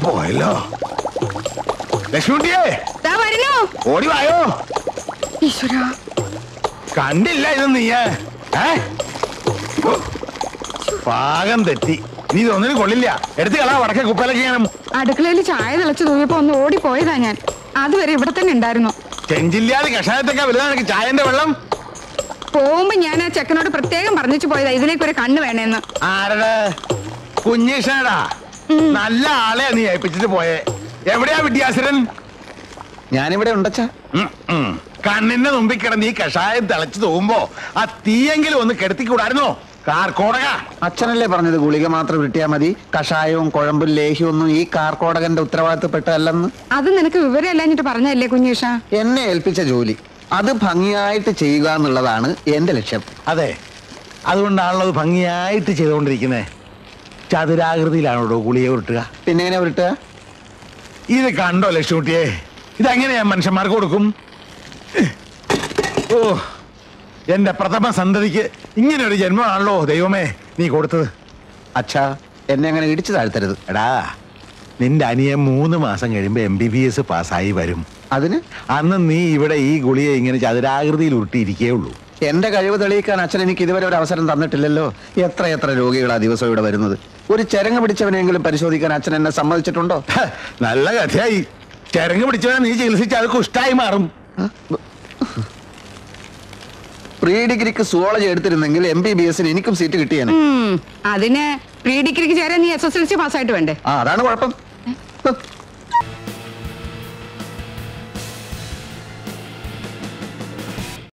പോയല്ലോ ലക്ഷ്മിയെ ദാ വരുന്നു ഓടി വായോ ഈശ്വരാ കണ്ടില്ല ഇത് നീയ് ഏ ഓ, പാകം തെറ്റി നീ ഇതൊന്നിനും കൊള്ളില്ല എടുത്ത് കളാ വടക്കേ കുപ്പയിലേക്ക് ചെയ്യണം അടുക്കളയിൽ ചായ തിളച്ച് തൂവിയപ്പോ ഒന്ന് ഓടിപ്പോയതാ ഞാൻ അതുവരെ ഇവിടെ തന്നെ ഉണ്ടായിരുന്നു ചെഞ്ചില്ലാതെ കഷായത്തൊക്കെ വലുതാണ് എനിക്ക് ചായന്റെ വെള്ളം പോകുമ്പോ ഞാൻ ആ ചെക്കനോട് പ്രത്യേകം പറഞ്ഞിട്ട് പോയതാ ഇതിലേക്ക് ഒരു കണ്ണ് വേണേന്ന് ആരടെ കുഞ്ഞീഷടാ നല്ല ആളെയാ നീ ഏൽപ്പിച്ചിട്ട് പോയേ എവിടെയാ വിദ്യാസുരൻ ഞാനിവിടെ ഉണ്ടച്ചാ ഉം, ഉം. കണ്ണിന്റെ മുമ്പിൽ കിടന്ന് ഈ കഷായം തിളച്ചു തോകുമ്പോ ആ തീയെങ്കിലും ഒന്ന് കെടുത്തിക്കൂടായിരുന്നോ കാർക്കോടക അച്ഛനല്ലേ പറഞ്ഞത് ഗുളിക മാത്രം കിട്ടിയാ മതി കഷായവും കുഴമ്പും ലേഹ്യവും ഒന്നും ഈ കാർക്കോടകന്റെ ഉത്തരവാദിത്തപ്പെട്ടതല്ലെന്ന് അത് നിനക്ക് വിവരമല്ലാഞ്ഞിട്ട് പറഞ്ഞല്ലേ കുഞ്ഞീഷ എന്നെ ഏൽപ്പിച്ച ജോലി അത് ഭംഗിയായിട്ട് ചെയ്യുക എന്നുള്ളതാണ് എന്റെ ലക്ഷ്യം അതെ അതുകൊണ്ടാണല്ലോ അത് ഭംഗിയായിട്ട് ചെയ്തുകൊണ്ടിരിക്കുന്നത് ചതുരാകൃതിയിലാണോ ഗുളിക ഉരുട്ടുക പിന്നെ എങ്ങനെ വിട്ടുക ഇത് കണ്ടോ ലക്ഷ്മിക്കുട്ടിയെ ഇതെങ്ങനെയാ മനുഷ്യന്മാർക്ക് കൊടുക്കും ഓ എന്റെ പ്രഥമ സന്തതിക്ക് ഇങ്ങനെ ഒരു ജന്മമാണല്ലോ ദൈവമേ നീ കൊടുത്തത് അച്ഛാ എന്നെ അങ്ങനെ ഇടിച്ചു താഴ്ത്തരുത് എടാ നിന്റെ അനിയൻ മൂന്ന് മാസം കഴിയുമ്പോ എം ബി ബി എസ് പാസ്സായി വരും അതിന് അന്ന് നീ ഇവിടെ ഈ ഗുളിയെ ഇങ്ങനെ ചതുരാകൃതിയിൽ ഉരുട്ടിയിരിക്കേ ഉള്ളൂ എന്റെ കഴിവ് തെളിയിക്കാൻ അച്ഛൻ എനിക്ക് ഇതുവരെ ഒരു അവസരം തന്നിട്ടില്ലല്ലോ എത്ര എത്ര രോഗികളാ ദിവസം ഇവിടെ വരുന്നത് ഒരു ചരങ്ങ് പിടിച്ചവനെങ്കിലും പരിശോധിക്കാൻ അച്ഛൻ എന്നെ സമ്മതിച്ചിട്ടുണ്ടോ ഹ, നല്ല കഥയായി ചരങ്ങ് പിടിച്ചവനെ നീ ചികിത്സിച്ച് അത് കുഷ്ടായി മാറും പ്രീ ഡിഗ്രിക്ക് സുവോളജി എടുത്തിരുന്നെങ്കിൽ എം ബി ബി എസിന് എനിക്കും സീറ്റ് കിട്ടിയേനെ ഉം, അതിന് പ്രീ ഡിഗ്രിക്ക് ചേരാൻ നീ എസ് എസ് എൽ സി പാസ്സായിട്ട് വേണ്ടേ ആ അതാണ് കുഴപ്പം